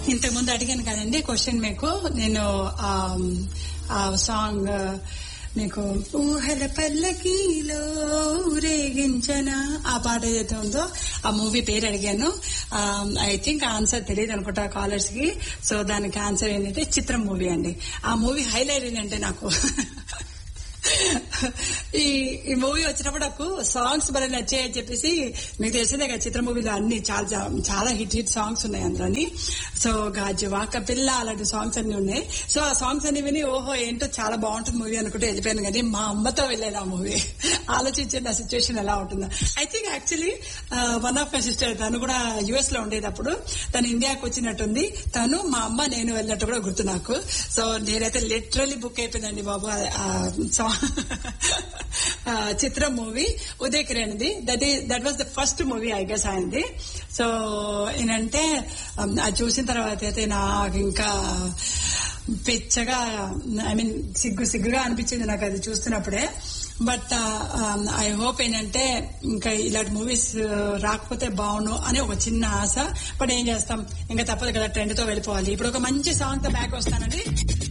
ఇంతకు ముందు అడిగాను కదండి క్వశ్చన్ మీకు నేను ఆ సాంగ్ మీకు ఊహల పల్లకీలో ఊరేగించన ఆ పాట ఏదైతే ఉందో ఆ మూవీ పేరు అడిగాను ఐ థింక్ ఆన్సర్ తెలియదు అనుకుంటా కాలర్స్ కి సో దానికి ఆన్సర్ ఏంటంటే చిత్రం మూవీ అండి ఆ మూవీ హైలైట్ ఏంటంటే నాకు ఈ ఈ మూవీ వచ్చినప్పుడు నాకు సాంగ్స్ భలే నచ్చాయని చెప్పేసి మీకు తెలిసిందే కదా చిత్ర మూవీలో అన్ని చాలా చాలా హిట్ హిట్ సాంగ్స్ ఉన్నాయి అందులోని సో గాజువాక పిల్ల అలాంటి సాంగ్స్ అన్ని ఉన్నాయి సో ఆ సాంగ్స్ అన్ని విని ఓహో ఏంటో చాలా బాగుంటుంది మూవీ అనుకుంటే వెళ్ళిపోయాను కానీ మా అమ్మతో వెళ్ళాను ఆ మూవీ ఆలోచించండి ఆ సిచ్యువేషన్ ఎలా ఉంటుందో I think actually one of my sister తను కూడా యుఎస్ లో ఉండేటప్పుడు తను ఇండియాకి వచ్చినట్టుంది తను మా అమ్మ నేను వెళ్ళినట్టు కూడా గుర్తు నాకు సో నేనైతే లిటరలీ బుక్ అయిపోయిందండి బాబు సాంగ్ చిత్రం మూవీ ఉదయ్ కిరణ్ది దట్ ఈ that was the first movie I guess ఆయనది సో ఏంటంటే అది చూసిన తర్వాత అయితే నాకు ఇంకా పిచ్చగా ఐ మీన్ సిగ్గు సిగ్గుగా అనిపించింది నాకు అది చూస్తున్నప్పుడే బట్ ఐ హోప్ ఏంటంటే ఇంకా ఇలాంటి మూవీస్ రాకపోతే బాగుండు అని ఒక చిన్న ఆశ బట్ ఏం చేస్తాం ఇంకా తప్పదు కదా ట్రెండ్ తో వెళ్ళిపోవాలి ఇప్పుడు ఒక మంచి సాంగ్ తో బ్యాక్ వస్తానండి